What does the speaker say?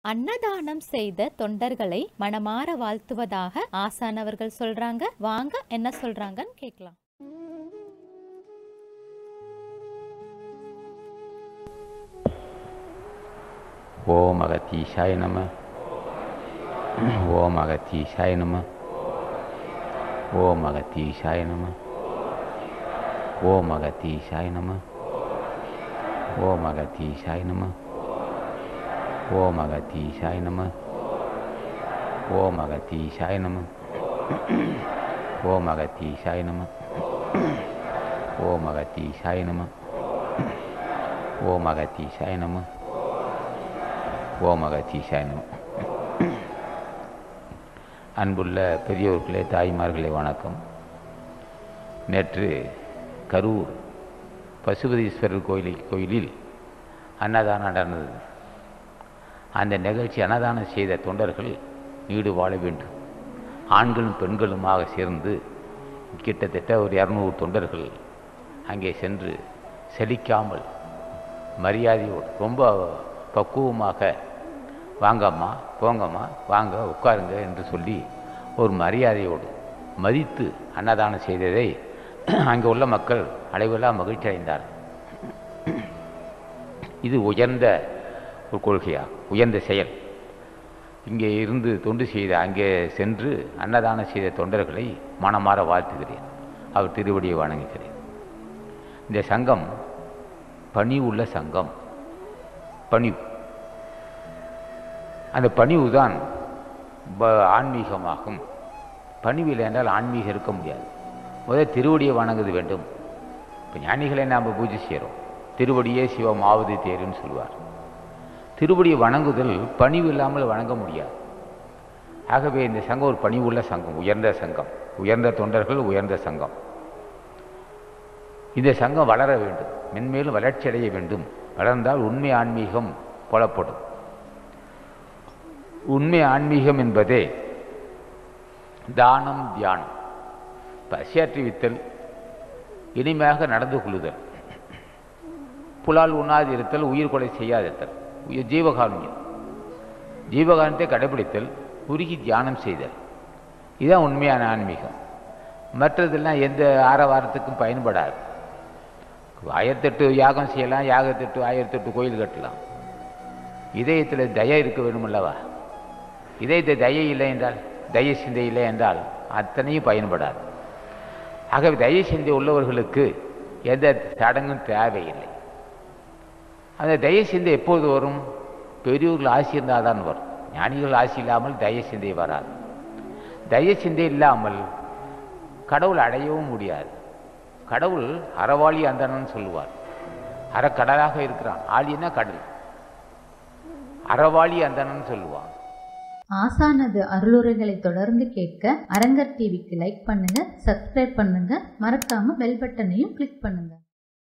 அன்னதானம் செய்த தொண்டர்களை மனமாற வாழ்த்துவதாக ஆசான் அவர்கள் சொல்றாங்க வாங்க என்ன சொல்றாங்கன்னு கேட்கலாம் ஓம் அகத்தீஷாய நம ஓம் அகத்தீஷாய நம ஓம் அகத்தீஷாய நம ஓம் அகத்தீஷாய நம ஓம் அகத்தீஷாய நம ஓம் அகத்தீஷாய நம ஓம் அகத்தீஷாய நம ஓம் அகத்தீஷாய நம ஓம் அகத்தீஷாய நம ஓம் அகத்தீஷாய நம ஓம் அகத்தீஷாய நம அன்புள்ள பெரியோர்களே தாய்மார்களே வணக்கம் நேற்று கரூர் பசுபதீஸ்வரர் கோயிலில் கோயிலில் அன்னதானம் நடந்தது அந்த நிகழ்ச்சி அன்னதானம் செய்த தொண்டர்கள் நீடு வாழ வேண்டும் ஆண்களும் பெண்களுமாக சேர்ந்து கிட்டத்தட்ட ஒரு இரநூறு தொண்டர்கள் அங்கே சென்று செலிக்காமல் மரியாதையோடு ரொம்ப பக்குவமாக வாங்கம்மா போங்கம்மா வாங்க உட்காருங்க என்று சொல்லி ஒரு மரியாதையோடு மதித்து அன்னதானம் செய்ததை அங்கே உள்ள மக்கள் அளவில்லா மகிழ்ச்சி அடைந்தார்கள் இது உயர்ந்த ஒரு கொள்கையா உயர்ந்த செயல் இங்கே இருந்து தொண்டு செய்த அங்கே சென்று அன்னதானம் செய்த தொண்டர்களை மனமாற வாழ்த்துகிறேன் அவர் திருவடியை வணங்குகிறேன் இந்த சங்கம் பணி உள்ள சங்கம் பணிவு அந்த பணிவு தான் ஆன்மீகமாகும் பணிவில் என்றால் ஆன்மீகம் இருக்க முடியாது முதல் திருவடியை வணங்குது வேண்டும் இப்போ ஞானிகளை நாம் பூஜை செய்கிறோம் திருவடியே சிவம் ஆவது தேருன்னு சொல்லுவார் திருவடியை வணங்குதல் பணிவு இல்லாமல் வணங்க முடியாது ஆகவே இந்த சங்கம் ஒரு பணிவுள்ள சங்கம் உயர்ந்த சங்கம் உயர்ந்த தொண்டர்கள் உயர்ந்த சங்கம் இந்த சங்கம் வளர வேண்டும் மென்மேலும் வளர்ச்சி அடைய வேண்டும் வளர்ந்தால் உண்மை ஆன்மீகம் புலப்படும் உண்மை ஆன்மீகம் என்பதே தானம் தியானம் பசியாற்றி வித்தல் இனிமையாக நடந்து கொள்ளுதல் புலால் உண்ணாது இருத்தல் உயிர் கொலை செய்யாதிருத்தல் உயிர் ஜீவகாருண்யம் ஜீவகாரணத்தை கடைபிடித்தல் உருகி தியானம் செய்தல் இதுதான் உண்மையான ஆன்மீகம் மற்றதெல்லாம் எந்த ஆரவாரத்துக்கும் பயன்படாது ஆயிரத்தெட்டு யாகம் செய்யலாம் யாகத்தெட்டு ஆயிரத்தெட்டு கோயில் கட்டலாம் இதயத்தில் தயை இருக்க வேணுமல்லவா இதயத்தை தயை இல்லை என்றால் தய சிந்தை இல்லை என்றால் அத்தனையும் பயன்படாது ஆகவே தய சிந்தை உள்ளவர்களுக்கு எந்த சடங்கும் தேவையில்லை அந்த தய சிந்தை எப்போது வரும் பெரியவர்கள் ஆசி இருந்தால் தான் வரும் ஞானிகள் ஆசி இல்லாமல் தய சிந்தை வராது தய சிந்தை இல்லாமல் கடவுள் அடையவும் முடியாது கடவுள் அறவாளி அந்தனன்னு சொல்லுவார் அறக்கடலாக இருக்கிறான் ஆளினா கடல் அறவாளி அந்தனன்னு சொல்லுவான் ஆசானது அருளுரைகளை தொடர்ந்து கேட்க அரங்கர் டிவிக்கு லைக் பண்ணுங்க சப்ஸ்கிரைப் பண்ணுங்க மறக்காம பெல் பட்டனையும் கிளிக் பண்ணுங்க